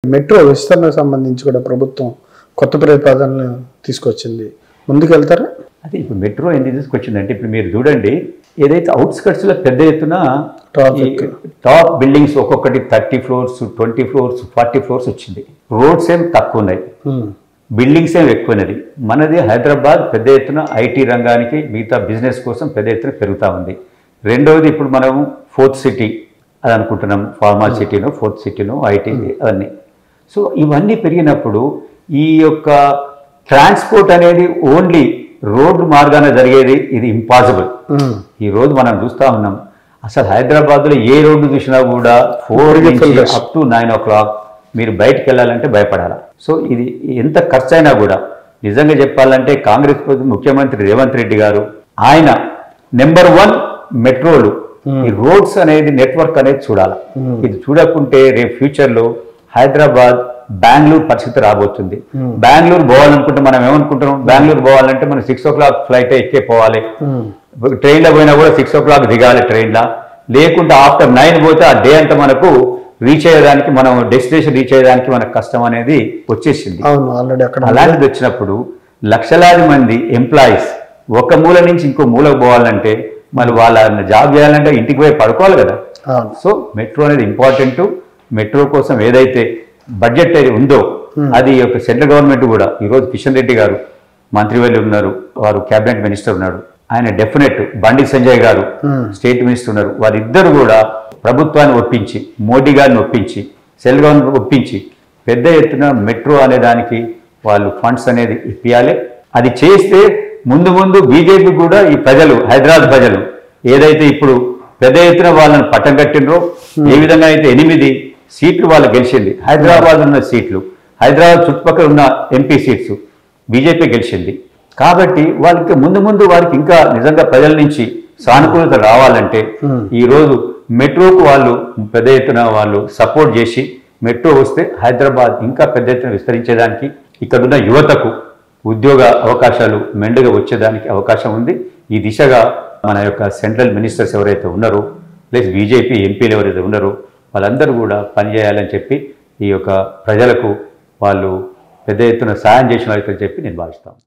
Metro విస్తరణకు సంబంధించి కూడా ప్రభుత్వం కొత్త ప్రతిపాదనలు తీసుకొచ్చింది ముందుకు వెళ్తారా అదే ఇప్పుడు మెట్రో ఎందుకు తీసుకొచ్చిందంటే ఇప్పుడు మీరు చూడండి ఏదైతే outskirts లో పెద్ద ఎత్తున Traffic. టాప్ బిల్డింగ్స్ ఒక్కొక్కటి thirty floors twenty floors forty floors వచ్చింది రోడ్స్ ఏం తక్కువ ఉన్నాయి ఉమ్, బిల్డింగ్స్ ఏం ఎక్కువైనది మనది హైదరాబాద్ పెద్ద ఎత్తున ఐటీ రంగానికి మిగతా బిజినెస్ కోసం పెద్ద ఎత్తున పెరుగుతూ ఉంది రెండవది ఇప్పుడు మనం ఫోర్త్ సిటీ అది అనుకుంటున్నాం ఫార్మా సిటీను ఫోర్త్ సిటీను ఐటీ అవన్నీ సో ఇవన్నీ పెరిగినప్పుడు ఈ యొక్క ట్రాన్స్పోర్ట్ అనేది ఓన్లీ రోడ్డు మార్గాన జరిగేది ఇది ఇంపాసిబుల్ ఉమ్, ఈ రోజు మనం చూస్తా ఉన్నాం అసలు హైదరాబాద్లో ఏ రోడ్డు చూసినా కూడా ఫోర్ ఇప్పటికీ full నుంచి rush. Up to nine o'clock మీరు బయటకు వెళ్ళాలంటే భయపడాలి సో ఇది ఎంత ఖర్చు అయినా కూడా నిజంగా చెప్పాలంటే కాంగ్రెస్ ప్రభుత్వం ముఖ్యమంత్రి రేవంత్ రెడ్డి గారు ఆయన నెంబర్ వన్ మెట్రోలు ఈ రోడ్స్ అనేది నెట్వర్క్ అనేది చూడాలి ఇది చూడకుంటే రేపు ఫ్యూచర్లో హైదరాబాద్ బెంగళూరు పరిస్థితి రాబోతుంది బెంగళూరు పోవాలనుకుంటే మనం ఏమనుకుంటున్నాం బెంగళూరు పోవాలంటే మనం సిక్స్ ఓ క్లాక్ ఫ్లైట్ ఎక్కే పోవాలి ఉమ్, ట్రైన్లో పోయినా కూడా సిక్స్ ఓ క్లాక్ దిగాలి ట్రైన్లో లేకుంటే ఆఫ్టర్ నైన్ పోతే ఆ డే అంతా మనకు రీచ్ అయ్యేదానికి మనం డెస్టినేషన్ రీచ్ అయ్యేదానికి మనకు కష్టం అనేది వచ్చేసింది అవును ఆల్రెడీ అక్కడ అలాంటిది వచ్చినప్పుడు లక్షలాది మంది ఎంప్లాయీస్ ఒక మూల నుంచి ఇంకో మూలకు పోవాలంటే మరి వాళ్ళ జాబ్ చేయాలంటే ఇంటికి పోయి పడుకోవాలి కదా అవును సో మెట్రో అనేది ఇంపార్టెంట్ మెట్రో కోసం ఏదైతే బడ్జెట్ ఏది ఉందో అది యొక్క సెంట్రల్ గవర్నమెంట్ కూడా ఈరోజు కిషన్ రెడ్డి గారు మంత్రివర్యులు ఉన్నారు వారు కేబినెట్ మినిస్టర్ ఉన్నాడు ఆయన డెఫినెట్ బండి సంజయ్ గారు స్టేట్ మినిస్టర్ ఉన్నారు వారిద్దరు కూడా ప్రభుత్వాన్ని ఒప్పించి మోడీ గారిని ఒప్పించి సెంట్రల్ గవర్నమెంట్ ఒప్పించి పెద్ద ఎత్తున మెట్రో అనే దానికి వాళ్ళు ఫండ్స్ అనేది ఇప్పియాలి అది చేస్తే ముందు ముందు బీజేపీ కూడా ఈ ప్రజలు హైదరాబాద్ ప్రజలు ఏదైతే ఇప్పుడు పెద్ద ఎత్తున వాళ్ళని పట్టం కట్టినరో ఏ విధంగా అయితే ఎనిమిది సీట్లు వాళ్ళు గెలిచింది హైదరాబాద్ ఉన్న సీట్లు హైదరాబాద్ చుట్టుపక్కల ఉన్న ఎంపీ సీట్స్ బీజేపీ గెలిచింది కాబట్టి వాళ్ళకి ముందు ముందు వారికి ఇంకా నిజంగా ప్రజల నుంచి సానుకూలత రావాలంటే ఈ రోజు మెట్రోకు వాళ్ళు పెద్ద ఎత్తున వాళ్ళు సపోర్ట్ చేసి మెట్రో వస్తే హైదరాబాద్ ఇంకా పెద్ద ఎత్తున విస్తరించేదానికి ఇక్కడున్న యువతకు ఉద్యోగ అవకాశాలు మెండుగా వచ్చేదానికి అవకాశం ఉంది ఈ దిశగా మన యొక్క సెంట్రల్ మినిస్టర్స్ ఎవరైతే ఉన్నారో ప్లస్ బీజేపీ ఎంపీలు ఎవరైతే ఉన్నారో వాళ్ళందరూ కూడా పనిచేయాలని చెప్పి ఈ యొక్క ప్రజలకు వాళ్ళు పెద్ద ఎత్తున సాయం చేసిన వాళ్ళకి చెప్పి నేను భావిస్తాను